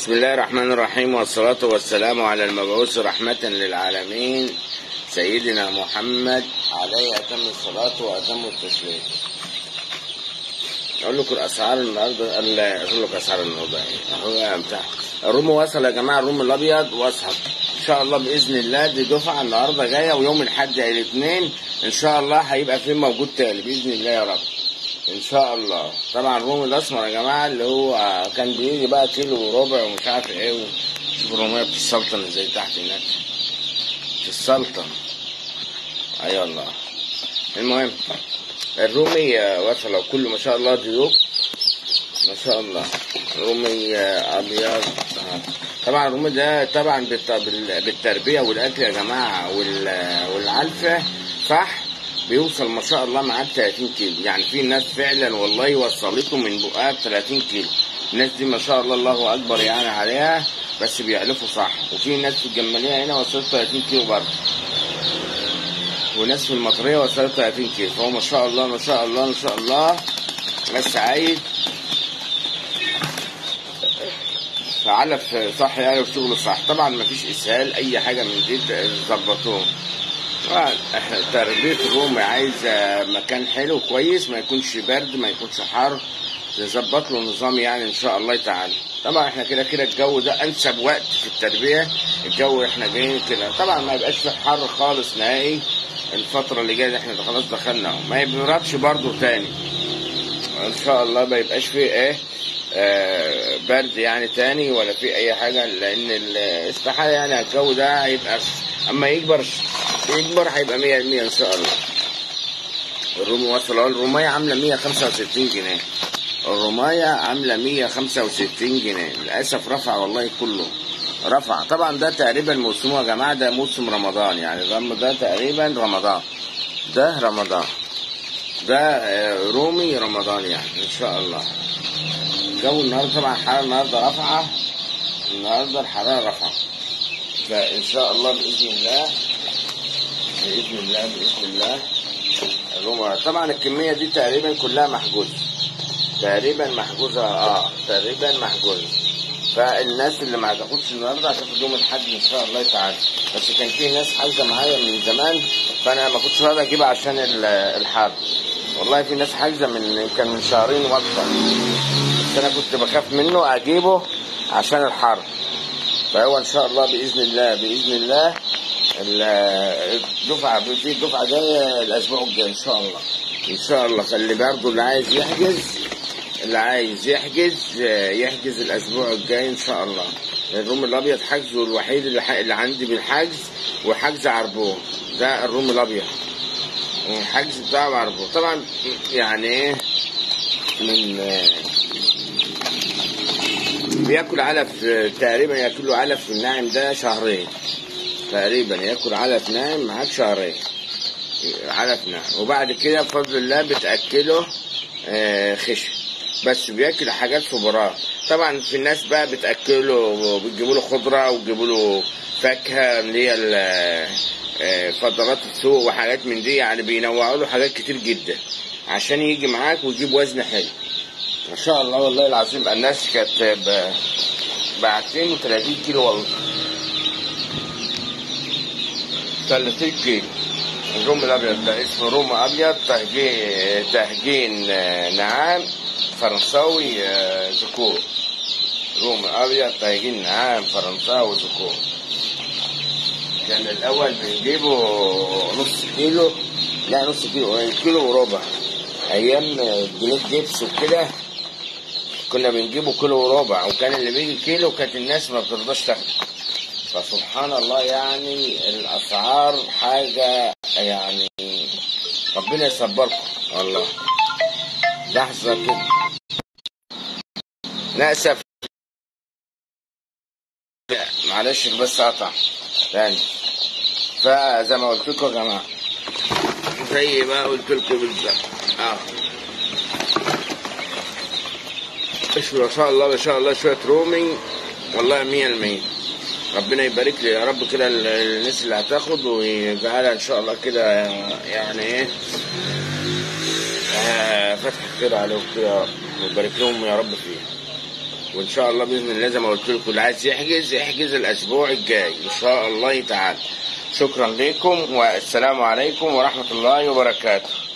بسم الله الرحمن الرحيم والصلاة والسلام على المبعوث رحمة للعالمين سيدنا محمد عليه أتم الصلاة وأتم التسليم أقول لكم الأسعار النهاردة ال- أقول لكم أسعار النهاردة إيه هو بتاع الروم وصل يا جماعة الروم الأبيض وصل إن شاء الله بإذن الله دي دفعة النهاردة جاية ويوم الأحد الاثنين إن شاء الله هيبقى في موجود تاني بإذن الله يا رب ان شاء الله طبعا الرومي الاسمر يا جماعه اللي هو كان بيجي بقى كيلو وربع ومش عارف ايه و- شوف الروميه بتتسلطن ازاي تحت هناك بتتسلطن اي والله المهم الرومي آه، وصل كله ما شاء الله ضيوف ما شاء الله رومي آه، ابيض آه. طبعا الرومي ده طبعا بالت- بال- بالتربيه والاكل يا جماعه وال- والعلفه صح بيوصل ما شاء الله معاه 30 كيلو يعني في ناس فعلا والله وصلته من بقها ب 30 كيلو الناس دي ما شاء الله الله اكبر يعني عليها بس بيعلفوا صح وفي ناس في الجماليه هنا وصلت 30 كيلو برضه وناس في المطريه وصلت 30 كيلو فهو ما شاء الله ما شاء الله ما شاء الله بس عايز فعلف صح يعني وشغل صح طبعا ما فيش اسهال اي حاجه من دي ظبطوه طبعاً تربيه الرومي عايزه مكان حلو كويس ما يكونش برد ما يكونش حر نظبط له نظام يعني ان شاء الله تعالى طبعا احنا كده كده الجو ده انسب وقت في التربيه الجو احنا جايين كده طبعا ما يبقاش في حر خالص نهائي الفتره اللي جايه دي احنا خلاص دخلنا أهو. ما يبردش برضه تاني ان شاء الله ما يبقاش فيه ايه آه برد يعني تاني ولا في اي حاجه لان الاستحاله يعني الجو ده هيبقى اما يكبر يكبر هيبقى 100% ان شاء الله الرومي وصل اهو الرومية عاملة 165 جنيه الرومية عاملة 165 جنيه للأسف رفع والله كله رفع طبعا ده تقريبا موسمه يا جماعة ده موسم رمضان يعني ده, ده تقريبا رمضان ده رمضان ده آه، رومي رمضان يعني ان شاء الله الجو النهارده طبعا الحرارة النهارده رافعة النهارده الحرارة رافعة فان شاء الله باذن الله باذن الله باذن الله الرومي طبعا الكمية دي تقريبا كلها محجوزة تقريبا محجوزة اه تقريبا محجوزة فالناس اللي ما هتاخدش النهارده هتاخد يوم الاحد ان شاء الله تعالى بس كان في ناس حاجزه معايا من زمان فانا ما كنتش راضي اجيبها عشان ال- الحر والله في ناس حاجزه من كان من شهرين واكتر بس انا كنت بخاف منه اجيبه عشان الحر فهو ان شاء الله باذن الله باذن الله ال- الدفعه في دفعه جايه الاسبوع الجاي ان شاء الله ان شاء الله فاللي برضه اللي عايز يحجز اللي عايز يحجز آه، يحجز الاسبوع الجاي ان شاء الله الروم الابيض حجزه الوحيد اللي, ح- اللي عندي بالحجز وحجز عربون ده الروم الابيض والحجز بتاعه عربون طبعا يعني ايه من آه، بياكل علف آه، تقريبا ياكل له علف في الناعم ده شهرين تقريبا ياكل علف ناعم معاك شهرين علف ناعم وبعد كده بفضل الله بتاكله آه، خشن بس بياكل حاجات فبراء طبعا في الناس بقى بتاكله بتجيبوا له خضره وتجيبوا له فاكهه اللي هي ال- آه، فضلات السوق وحاجات من دي يعني بينوعوا له حاجات كتير جدا عشان يجي معاك ويجيب وزن حلو ما شاء الله والله العظيم الناس كانت ب ب 230 كيلو والله 30 كيلو الروم الابيض ده اسمه روم ابيض تهجين تهجين آه، نعام فرنساوي آه، ذكور روم ابيض تهجين نعام فرنساوي ذكور كان الاول بنجيبه نص كيلو لا نص كيلو آه، كيلو وربع ايام آه، جنيه جبس وكده كنا بنجيبه كيلو وربع وكان اللي بيجي كيلو كانت الناس ما بترضاش تاخده فسبحان الله يعني الاسعار حاجه يعني ربنا يصبركم والله لحظه كده للاسف لا، معلش بس قطع تاني فزي ما قلت لكم يا جماعه زي ما قلت لكم بالظبط اه ايش ما شاء الله ما شاء الله شويه رومي والله 100% ربنا يبارك لي يا رب كده ال- الناس اللي هتاخد ويجعلها ان شاء الله كده يعني ايه آه فتح خير عليهم كده يا رب ويبارك لهم يا رب فيه وان شاء الله باذن الله زي ما قلت لكم اللي عايز يحجز يحجز الاسبوع الجاي ان شاء الله تعالى شكرا لكم والسلام عليكم ورحمه الله وبركاته